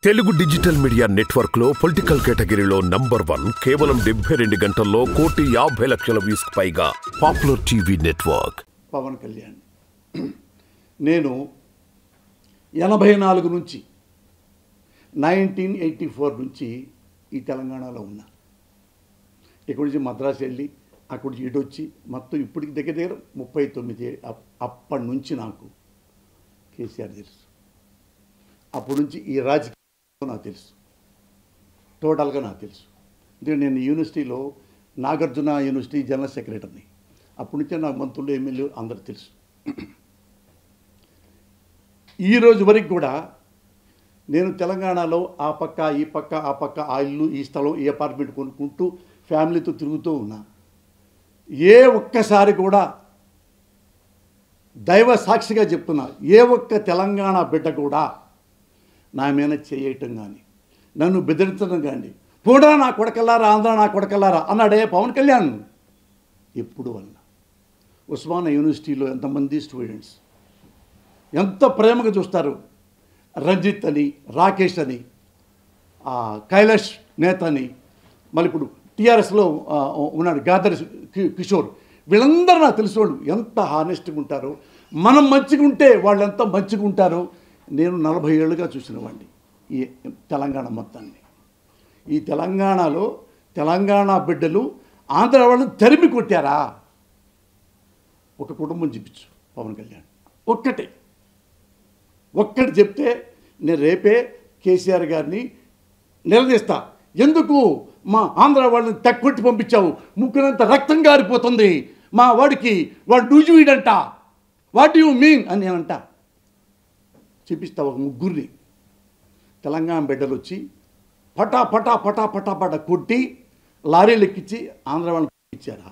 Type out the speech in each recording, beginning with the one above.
Telugu digital media network లో political కేటగిరీలో number one కేవలం డెబ్బై రెండు గంటల్లో కోటి యాభై లక్షల వ్యూస్ పైగా popular TV network Pavan Kalyan నేను ఎనభై నాలుగు నుంచి నైన్టీన్ ఎయిటీ ఫోర్ నుంచి ఈ తెలంగాణలో ఉన్నా ఇక్కడి నుంచి మద్రాసు వెళ్ళి అక్కడి నుంచి ఇటు వచ్చి మొత్తం ఇప్పటికి దగ్గర దగ్గర ముప్పై తొమ్మిది అప్- అప్పటి నుంచి నాకు కేసీఆర్ తెలుసు అప్పటి నుంచి ఈ రాజకీయం నాకు తెలుసు టోటల్గా నాకు తెలుసు ఎందుకంటే నేను యూనివర్సిటీలో నాగార్జున యూనివర్సిటీ జనరల్ సెక్రటరీని అప్పటి నుంచే నాకు మంత్రులు ఎమ్మెల్యే అందరు తెలుసు ఈ రోజు వరకు కూడా నేను తెలంగాణలో ఆ పక్క ఈ పక్క ఆ పక్క ఆ ఇల్లు ఈ స్థలం ఈ అపార్ట్మెంట్ కొనుక్కుంటూ ఫ్యామిలీతో తిరుగుతూ ఉన్నా ఏ ఒక్కసారి కూడా దైవ సాక్షిగా చెప్తున్నా ఏ ఒక్క తెలంగాణ బిడ్డ కూడా నా మీద చేయటం కానీ నన్ను బెదిరించడం కానీ కూడా నా కొడకల్లారా ఆంధ్ర నా కొడకల్లారా అన్నాడే పవన్ కళ్యాణ్ ఎప్పుడు వల్ల ఉస్మానియా యూనివర్సిటీలో ఎంతమంది స్టూడెంట్స్ ఎంత ప్రేమగా చూస్తారు రంజిత్ అని రాకేష్ అని ఆ, కైలాష్ నేత అని మళ్ళీ ఇప్పుడు టీఆర్ఎస్లో ఉన్నాడు గాదరి కి- కిషోర్ వీళ్ళందరూ నాకు తెలిసిన వాళ్ళు ఎంత హానెస్ట్గా ఉంటారో మనం మంచిగా ఉంటే వాళ్ళు ఎంత మంచిగా ఉంటారో నేను నలభై ఏళ్ళుగా చూసిన వాడిని ఈ తెలంగాణ మొత్తాన్ని ఈ తెలంగాణలో తెలంగాణ బిడ్డలు ఆంధ్ర వాళ్ళని తరిమి కొట్టారా ఒక కుటుంబం చూపించు పవన్ కళ్యాణ్ ఒక్కటే ఒక్కటి చెప్తే నేను రేపే కేసీఆర్ గారిని నిలదీస్తా ఎందుకు మా ఆంధ్ర వాళ్ళని తక్కుట్టి పంపించావు ముక్కునంత రక్తం గారిపోతుంది మా వాడికి వాడు డూజువీడంట వాట్ యు మీన్ అని నేనంట చూపిస్తా ఒక ముగ్గురిని తెలంగాణ బిడ్డలు వచ్చి పటా పటా పటా పటా పటా కొట్టి లారీలు ఎక్కించి ఆంధ్ర వాళ్ళని ఇచ్చారా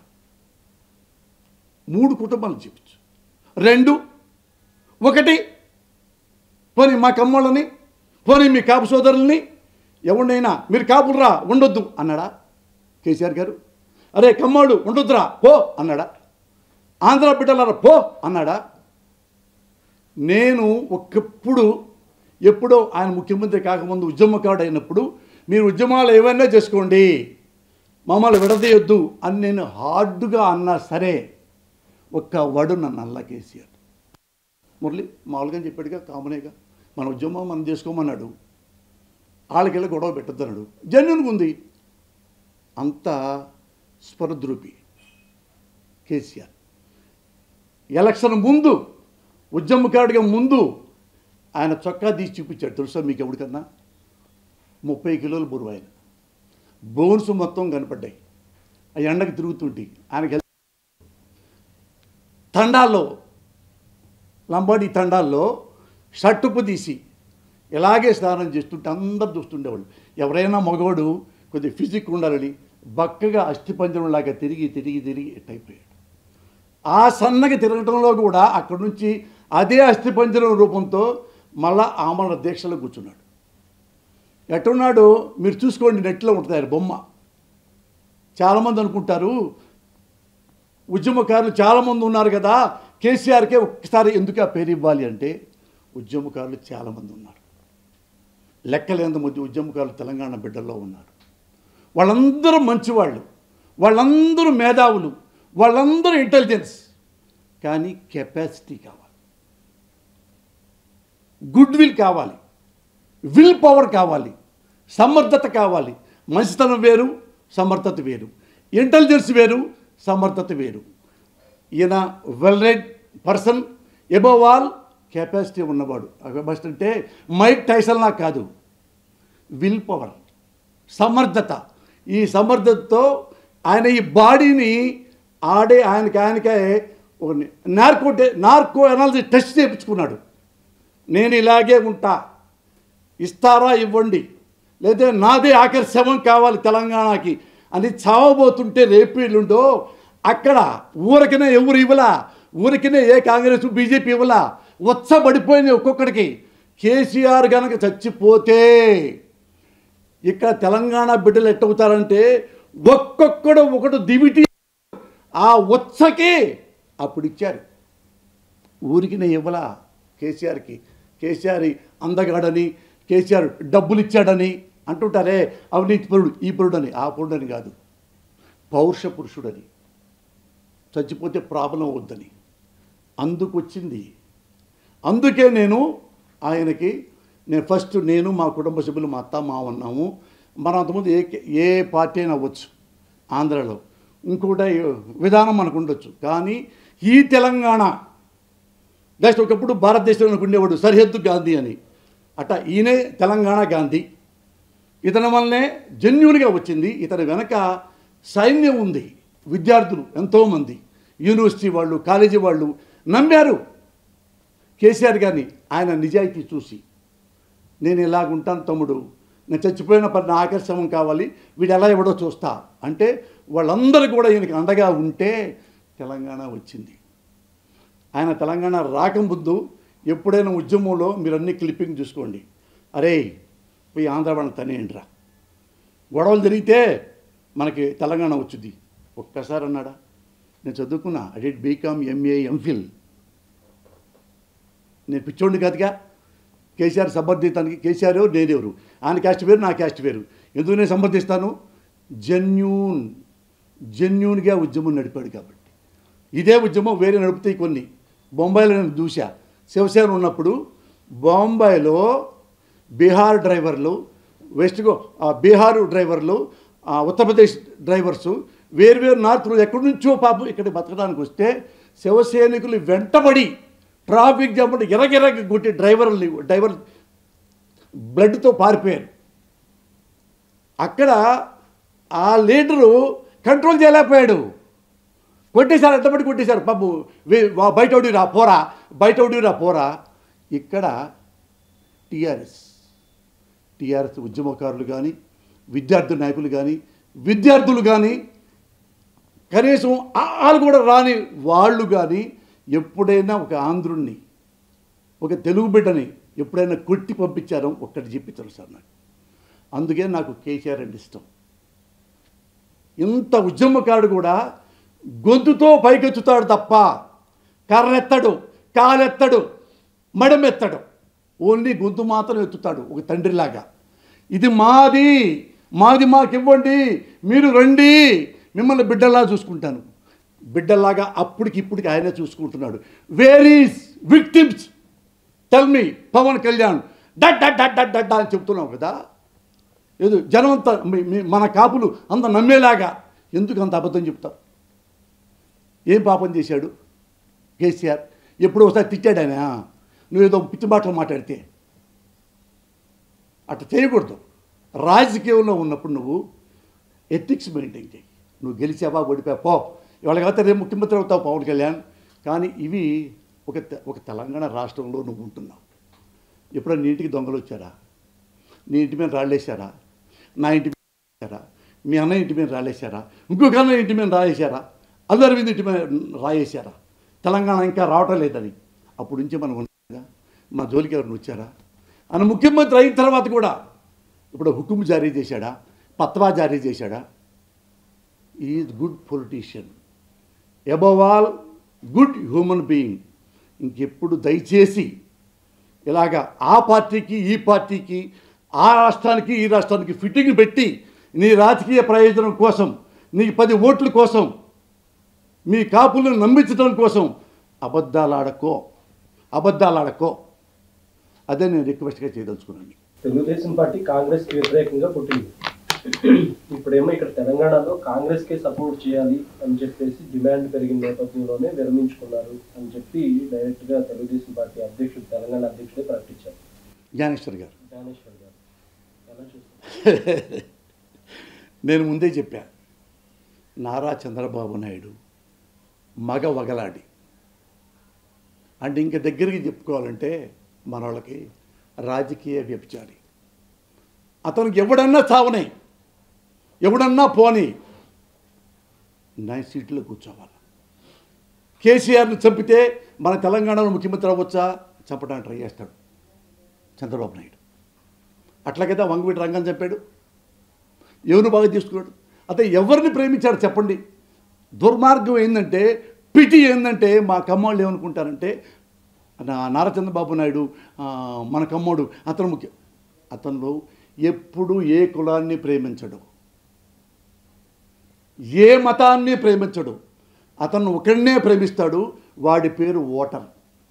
మూడు కుటుంబాలు చూపించు రెండు ఒకటి పోనీ మా కమ్మోళ్ళని పోనీ మీ కాపు సోదరుల్ని ఎవరినైనా మీరు కాపురా ఉండొద్దు అన్నాడా కేసీఆర్ గారు అరే కమ్మోడు ఉండొద్దురా పో అన్నాడా ఆంధ్ర బిడ్డలారా పో అన్నాడా నేను ఒక్కప్పుడు ఎప్పుడో ఆయన ముఖ్యమంత్రి కాకముందు ఉద్యమకాడు అయినప్పుడు మీరు ఉద్యమాలు ఏవైనా చేసుకోండి మమ్మల్ని విడదీయొద్దు అని నేను హార్డ్గా అన్నా సరే ఒక్క వడు నన్ను అల్లా కేసీఆర్ మురళి మామూలుగా చెప్పాడుగా కామనేగా మన ఉద్యమం మనం చేసుకోమన్నాడు వాళ్ళకెళ్ళి గొడవ పెట్టద్దన్నాడు జెన్యున్గా ఉంది అంత స్పరద్రూపి కేసీఆర్ ఎలక్షన్ ముందు ఉద్యమకాడిగా ముందు ఆయన చొక్కా తీసి చూపించాడు తెలుసా మీకు ఎవరికన్నా ముప్పై కిలోలు బరువు ఆయన బోన్స్ మొత్తం కనపడ్డాయి ఆ ఎండకు తిరుగుతుంటే ఆయనకి తండాల్లో లంబాడి తండాల్లో షట్టుపు తీసి ఇలాగే స్నానం చేస్తుంటే అందరు చూస్తుండేవాళ్ళు ఎవరైనా మగవాడు కొద్దిగా ఫిజిక్ ఉండాలని బక్కగా అస్థిపంజరంలాగా తిరిగి తిరిగి తిరిగి ఎట్టయిపోయాడు ఆ సన్నగా తిరగటంలో కూడా అక్కడి నుంచి అదే అస్థిపంజరం రూపంతో మళ్ళా ఆమరణ దీక్షలో కూర్చున్నాడు ఎట్టున్నాడు మీరు చూసుకోండి నెట్లో ఉంటుంది ఆయన బొమ్మ చాలామంది అనుకుంటారు ఉద్యమకారులు చాలామంది ఉన్నారు కదా కేసీఆర్కే ఒక్కసారి ఎందుకు ఆ పేరు ఇవ్వాలి అంటే ఉద్యమకారులు చాలామంది ఉన్నారు లెక్కలేంత మంది ఉద్యమకారులు తెలంగాణ బిడ్డల్లో ఉన్నారు వాళ్ళందరూ మంచివాళ్ళు వాళ్ళందరూ మేధావులు వాళ్ళందరూ ఇంటెలిజెన్స్ కానీ కెపాసిటీ కావాలి గుడ్ విల్ కావాలి విల్ పవర్ కావాలి సమర్థత కావాలి మంచితనం వేరు సమర్థత వేరు ఇంటెలిజెన్స్ వేరు సమర్థత వేరు ఈయన well read person above all capacity ఉన్నవాడు కెపాసిటీ అంటే మైక్ టైసల్లా కాదు విల్ పవర్ సమర్థత ఈ సమర్థతతో ఆయన ఈ బాడీని ఆడే ఆయనకి ఆయనకే ఒక నార్కో నార్కో అనాలజీ టెస్ట్ చేయించుకున్నాడు నేను ఇలాగే ఉంటా ఇస్తారా ఇవ్వండి లేదా నాదే ఆఖరి శవం కావాలి తెలంగాణకి అని చావబోతుంటే రేపీళ్ళుండో అక్కడ ఊరికనే ఎవరు ఇవ్వలా ఊరికనే ఏ కాంగ్రెస్ బీజేపీ ఇవ్వలా ఉత్సబడిపోయింది ఒక్కొక్కడికి కేసీఆర్ గనక చచ్చిపోతే ఇక్కడ తెలంగాణ బిడ్డలు ఎట్టవుతారంటే ఒక్కొక్కడు ఒకడు దివిటి ఆ ఉత్సకి అప్పుడు ఇచ్చారు ఊరికి ఇవ్వలా కేసీఆర్కి కేసీఆర్ అందగాడని కేసీఆర్ డబ్బులు ఇచ్చాడని అంటుంటారే అవినీతి పరుడు ఈ పరుడని ఆ పరుడని కాదు పౌరుష పురుషుడని చచ్చిపోతే ప్రాబ్లం వద్దని అందుకు వచ్చింది అందుకే నేను ఆయనకి నేను ఫస్ట్ నేను మా కుటుంబ సభ్యులు మా అత్త మా ఉన్నాము మనం అంతకుముందు ఏ ఏ పార్టీ అయినా అవ్వచ్చు ఆంధ్రలో ఇంకోటి విధానం మనకు ఉండొచ్చు కానీ ఈ తెలంగాణ జస్ట్ ఒకప్పుడు భారతదేశంలో ఉండేవాడు సరిహద్దు గాంధీ అని అట్ట ఈయనే తెలంగాణ గాంధీ ఇతని వల్లనే జెన్యున్గా వచ్చింది ఇతని వెనక సైన్యం ఉంది విద్యార్థులు ఎంతోమంది యూనివర్సిటీ వాళ్ళు కాలేజీ వాళ్ళు నమ్మారు కేసీఆర్ గారిని ఆయన నిజాయితీ చూసి నేను ఇలాగుంటాను తమ్ముడు నేను చచ్చిపోయిన పని నా ఆకర్షణం కావాలి వీడు ఎలా ఎవడో చూస్తా అంటే వాళ్ళందరూ కూడా ఈయనకి అండగా ఉంటే తెలంగాణ వచ్చింది ఆయన తెలంగాణ రాకముందు ఎప్పుడైనా ఉద్యమంలో మీరు అన్ని క్లిప్పింగ్ చూసుకోండి అరే పోయి ఆంధ్ర వాళ్ళని తనేయండిరా గొడవలు జరిగితే మనకి తెలంగాణ వచ్చింది ఒక్కసారి అన్నాడా నేను చదువుకున్నా I did BCom MA MPhil నేను పిచ్చోడిని కాదుగా కేసీఆర్ సమర్థితానికి కేసీఆర్ ఎవరు నేనెవరు ఆయన క్యాస్ట్ వేరు నా క్యాస్ట్ వేరు ఎందుకు నేను సమర్థిస్తాను జెన్యూన్ జెన్యూన్గా ఉద్యమం నడిపాడు కాబట్టి ఇదే ఉద్యమం వేరే నడుపుతాయి కొన్ని బొంబాయిలో నేను చూసా శివసేన ఉన్నప్పుడు బొంబాయిలో బీహార్ డ్రైవర్లు వెస్ట్ గో ఆ బీహార్ డ్రైవర్లు ఆ ఉత్తరప్రదేశ్ డ్రైవర్సు వేరువేరు నార్త్లు ఎక్కడి నుంచో పాపం ఇక్కడ బతకడానికి వస్తే శివసైనికులు వెంటబడి ట్రాఫిక్ జామ్ ఎరగెరగ కొట్టి డ్రైవర్ని డ్రైవర్ బ్లడ్తో పారిపోయారు అక్కడ ఆ లీడరు కంట్రోల్ చేయలేకపోయాడు కొట్టేశారు అడ్డపడి కొట్టేశారు పాపు బయట రా పోరా బయట రా పోరా ఇక్కడ టీఆర్ఎస్ టీఆర్ఎస్ ఉద్యమకారులు కానీ విద్యార్థి నాయకులు కానీ విద్యార్థులు కానీ కనీసం వాళ్ళు కూడా రాని వాళ్ళు కానీ ఎప్పుడైనా ఒక ఆంధ్రుణ్ణి ఒక తెలుగు బిడ్డని ఎప్పుడైనా కొట్టి పంపించారో ఒక్కటి చెప్పించారు సార్ నాకు అందుకే నాకు కేసీఆర్ అంటే ఇష్టం ఇంత ఉద్యమకారుడు కూడా గొంతుతో పైకెత్తుతాడు తప్ప కర్రెత్తడు కాలెత్తడు మడమెత్తడు ఓన్లీ గొంతు మాత్రం ఎత్తుతాడు ఒక తండ్రిలాగా ఇది మాది మాది మాకు ఇవ్వండి మీరు రండి మిమ్మల్ని బిడ్డలా చూసుకుంటాను బిడ్డలాగా అప్పటికి ఇప్పటికి ఆయనే చూసుకుంటున్నాడు where is victims tell me Pavan Kalyan dot dot dot dot dot అని చెప్తున్నావు కదా ఏదో జనం అంతా మీ- మీ- మన కాపులు అంత నమ్మేలాగా ఎందుకు అంత అబద్ధం చెప్తారు ఏం పాపం చేశాడు కేసీఆర్ ఎప్పుడో ఒకసారి తిట్టాడు ఆయన నువ్వేదో పిచ్చి మాటలు మాట్లాడితే అట్లా చేయకూడదు రాజకీయంలో ఉన్నప్పుడు నువ్వు ఎథిక్స్ మెయింటైన్ చేయి నువ్వు గెలిచావా ఓడిపోయా పో ఇవాళ కాకపోతే రేపు ముఖ్యమంత్రి అవుతావు పవన్ కళ్యాణ్ కానీ ఇవి ఒక తె- ఒక తెలంగాణ రాష్ట్రంలో నువ్వు ఉంటున్నావు ఎప్పుడైనా నీ ఇంటికి దొంగలు వచ్చారా నీ ఇంటి మీద రాళ్ళేశారా నా ఇంటి మీద రాలేశారా మీ అన్నయ్య ఇంటి మీద రాలేశారా ఇంకొక అన్నయ్య ఇంటి మీద రాయేశారా అల్లు అరవింద్ ఇంటి మీద రాయేశారా తెలంగాణ ఇంకా రావటం లేదని అప్పుడు నుంచి మనం ఉన్నాగా మా జోలికి ఎవరిని వచ్చారా ఆయన ముఖ్యమంత్రి అయిన తర్వాత కూడా ఇప్పుడు హుకుం జారీ చేశాడా పత్వా జారీ చేశాడా is good politician above all good human being ఇంకెప్పుడు దయచేసి ఇలాగా ఆ పార్టీకి ఈ పార్టీకి ఆ రాష్ట్రానికి ఈ రాష్ట్రానికి ఫిట్టింగ్ పెట్టి నీ రాజకీయ ప్రయోజనం కోసం నీ పది ఓట్ల కోసం మీ కాపులను నమ్మించడం కోసం అబద్ధాలు ఆడకో అబద్ధాలు ఆడకో అదే నేను రిక్వెస్ట్గా చేయదలుచుకున్నాను తెలుగుదేశం పార్టీ కాంగ్రెస్ కి వ్యతిరేకంగా పుట్టింది ఇప్పుడేమో ఇక్కడ తెలంగాణలో కాంగ్రెస్ కే సపోర్ట్ చేయాలి అని చెప్పేసి డిమాండ్ పెరిగిన నేపథ్యంలోనే విరమించుకున్నారు అని చెప్పి డైరెక్ట్ గా తెలుగుదేశం పార్టీ అధ్యక్షుడు తెలంగాణ అధ్యక్షుడే ప్రకటించారు జ్ఞానేశ్వర్ గారు జ్ఞానేశ్వర్ గారు ఎలా చూస్తారు నేను ముందే చెప్పా నారా చంద్రబాబు నాయుడు మగ వగలాడి అంటే ఇంక దగ్గరికి చెప్పుకోవాలంటే మన వాళ్ళకి రాజకీయ వ్యభిచారి అతనికి ఎవడన్నా చావనే ఎవడన్నా పోని నా సీట్లో కూర్చోవాలి కేసీఆర్ని చంపితే మన తెలంగాణలో ముఖ్యమంత్రి అవ్వచ్చా చంపడానికి ట్రై చేస్తాడు చంద్రబాబు నాయుడు అట్లాగైతే వంగవీటి రంగం చెప్పాడు ఎవరు బాగా తీసుకున్నాడు అతను ఎవరిని ప్రేమించాడు చెప్పండి దుర్మార్గం ఏంటంటే పిటి ఏంటంటే మా కమ్మోళ్ళు ఏమనుకుంటారంటే నా నారా చంద్రబాబు నాయుడు ఆ, మన కమ్మోడు అతను ముఖ్య అతను ఎప్పుడు ఏ కులాన్ని ప్రేమించడు ఏ మతాన్ని ప్రేమించడు అతను ఒకడినే ప్రేమిస్తాడు వాడి పేరు ఓటర్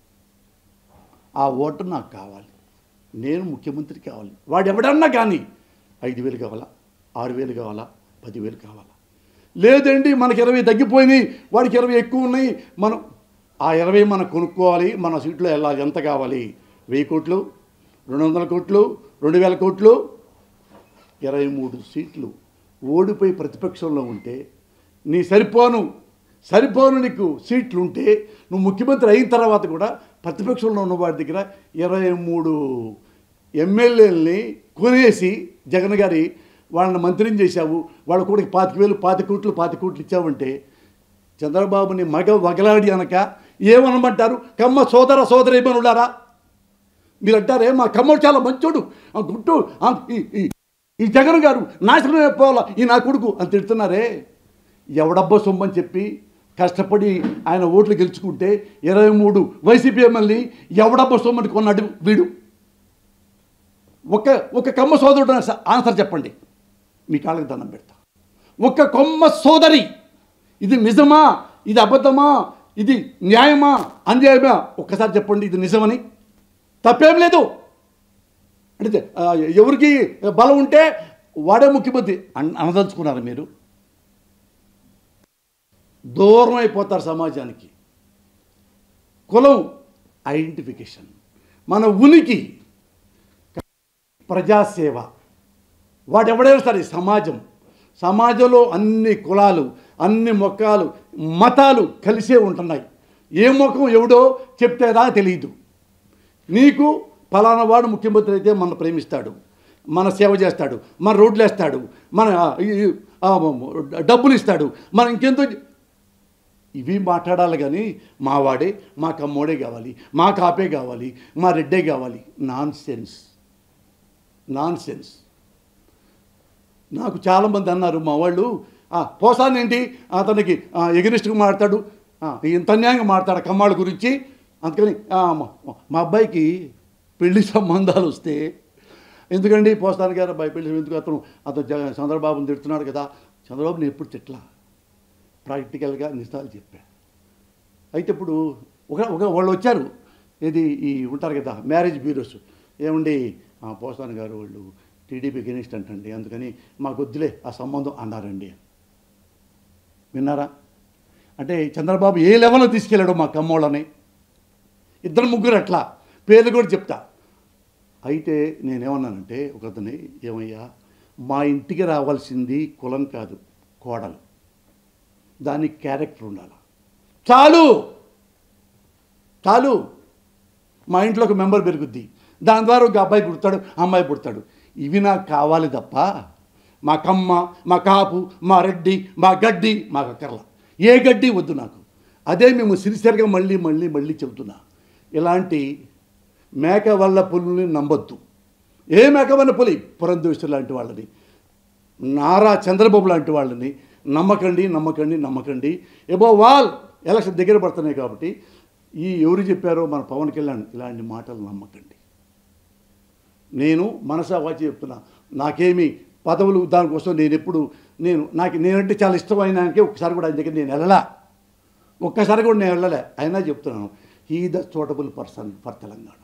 ఆ ఓటర్ నాకు కావాలి నేను ముఖ్యమంత్రి కావాలి వాడు ఎవడన్నా కానీ ఐదు వేలు కావాలా ఆరు వేలు కావాలా పదివేలు కావాలా లేదండి మనకి ఇరవై తగ్గిపోయినాయి వాడికి ఇరవై ఎక్కువ ఉన్నాయి మనం ఆ ఇరవై మనం కొనుక్కోవాలి మన సీట్లో వెళ్ళాలి ఎంత కావాలి వెయ్యి కోట్లు రెండు వందల కోట్లు రెండు వేల కోట్లు ఇరవై మూడు సీట్లు ఓడిపోయి ప్రతిపక్షంలో ఉంటే నీ సరిపోను సరిపోను నీకు సీట్లు ఉంటే నువ్వు ముఖ్యమంత్రి అయిన తర్వాత కూడా ప్రతిపక్షంలో ఉన్న వాడి దగ్గర ఇరవై మూడు ఎమ్మెల్యేలని కొనేసి జగన్ గారి వాళ్ళని మంత్రిని చేశావు వాళ్ళ కూడా పాతిక వేలు పాతి కోట్లు పాతి కోట్లు ఇచ్చావంటే చంద్రబాబుని మగ వగలాడి అనక ఏమనమంటారు కమ్మ సోదర సోదరీమనులారా మీరు అంటారే మా కమ్మడు చాలా మంచోడు ఆ గుట్టు ఆ ఈ- ఈ- ఈ జగన్ గారు నాశనం అయిపోవాలా ఈ నా కొడుకు అని తిడుతున్నారే ఎవడబ్బా సొమ్మని చెప్పి కష్టపడి ఆయన ఓట్లు గెలుచుకుంటే ఇరవై మూడు వైసీపీ ఎమ్మెల్యే ఎవడబ్బా సొమ్మని కొన్నాడు వీడు ఒక ఒక కమ్మ సోదరుడు ఆన్సర్ చెప్పండి మీ కాళ్ళకి దండం పెడతా ఒక కొమ్మ సోదరి ఇది నిజమా ఇది అబద్ధమా ఇది న్యాయమా అన్యాయమా ఒక్కసారి చెప్పండి ఇది నిజమని తప్పేం లేదు అంటే ఆ, ఎవరికి బలం ఉంటే వాడే ముఖ్యమంత్రి అన్- అనదలుచుకున్నారు మీరు దూరం అయిపోతారు సమాజానికి కులం ఐడెంటిఫికేషన్ మన ఉనికి ప్రజాసేవ వాడెవడైనా సరే సమాజం సమాజంలో అన్ని కులాలు అన్ని మొక్కలు మతాలు కలిసే ఉంటున్నాయి ఏ ముఖం ఎవడో చెప్తే రా తెలియదు నీకు ఫలానా వాడు ముఖ్యమంత్రి అయితే మన ప్రేమిస్తాడు మన సేవ చేస్తాడు మన రోడ్లు వేస్తాడు మన ఆ, ఈ- ఆ, డబ్బులు ఇస్తాడు మన ఇంకెంతో ఇవి మాట్లాడాలి కానీ మా వాడే మా కమ్మోడే కావాలి మా కాపే కావాలి మా రెడ్డే కావాలి నాన్ సెన్స్ నాన్ సెన్స్ నాకు చాలామంది అన్నారు మా వాళ్ళు "ఆ, పోసాన్ ఏంటి అతనికి ఎగనిస్ట్గా మాట్లాడతాడు ఆ, ఇంత అన్యాయంగా మాట్లాడు కమ్మాళ్ళ గురించి అందుకని "ఆ, మా- మా అబ్బాయికి పెళ్లి సంబంధాలు వస్తే ఎందుకండి పోస్తాను గారు అబ్బాయి పెళ్లి ఎందుకు అతను అతను జగ- చంద్రబాబుని తిడుతున్నాడు కదా చంద్రబాబుని ఎప్పుడు తిట్లా ప్రాక్టికల్గా నిజాలు చెప్పా అయితే ఇప్పుడు ఒక ఒక వాళ్ళు వచ్చారు ఇది ఈ ఉంటారు కదా మ్యారేజ్ బ్యూరోస్ ఏమండి ఆ, పోసాన్ గారు వాళ్ళు టీడీపీ గెనిస్ట్ అంటండి అందుకని మాకు వద్దులే ఆ సంబంధం అన్నారండి విన్నారా అంటే చంద్రబాబు ఏ లెవెల్లో తీసుకెళ్ళాడు మా కమ్మోళ్ళని ఇద్దరు ముగ్గురు అట్లా పేర్లు కూడా చెప్తా అయితే నేనేమన్నానంటే ఒకతని ఏమయ్యా మా ఇంటికి రావాల్సింది కులం కాదు కోడలు దానికి క్యారెక్టర్ ఉండాలి చాలు చాలు మా ఇంట్లో ఒక మెంబర్ పెరుగుద్ది దాని ద్వారా ఒక అబ్బాయి పుడతాడు అమ్మాయి పుడతాడు ఇవి నాకు కావాలి తప్ప మా కమ్మ మా కాపు మా రెడ్డి మా గడ్డి మా కక్కర్ల ఏ గడ్డి వద్దు నాకు అదే మేము సిరిసిరిగా మళ్ళీ మళ్ళీ మళ్ళీ చెబుతున్నా ఇలాంటి మేక వల్ల పులుని నమ్మొద్దు ఏ మేక వల్ల పులి పురంధేశ్వరు లాంటి వాళ్ళని నారా చంద్రబాబు లాంటి వాళ్ళని నమ్మకండి నమ్మకండి నమ్మకండి ఎబో వాల్ ఎలక్షన్ దగ్గర పడుతున్నాయి కాబట్టి ఈ ఎవరు చెప్పారో మన పవన్ కళ్యాణ్ ఇలాంటి మాటలు నమ్మకండి నేను మనసా వాచి చెప్తున్నా నాకేమి పదవులు దానికోసం నేను ఎప్పుడు నేను నాకు నేనంటే చాలా ఇష్టమైన ఆయనకే ఒక్కసారి కూడా ఆయన దగ్గర నేను వెళ్ళలా ఒక్కసారి కూడా నేను వెళ్ళలే అయినా చెప్తున్నాను he the suitable person for Telangana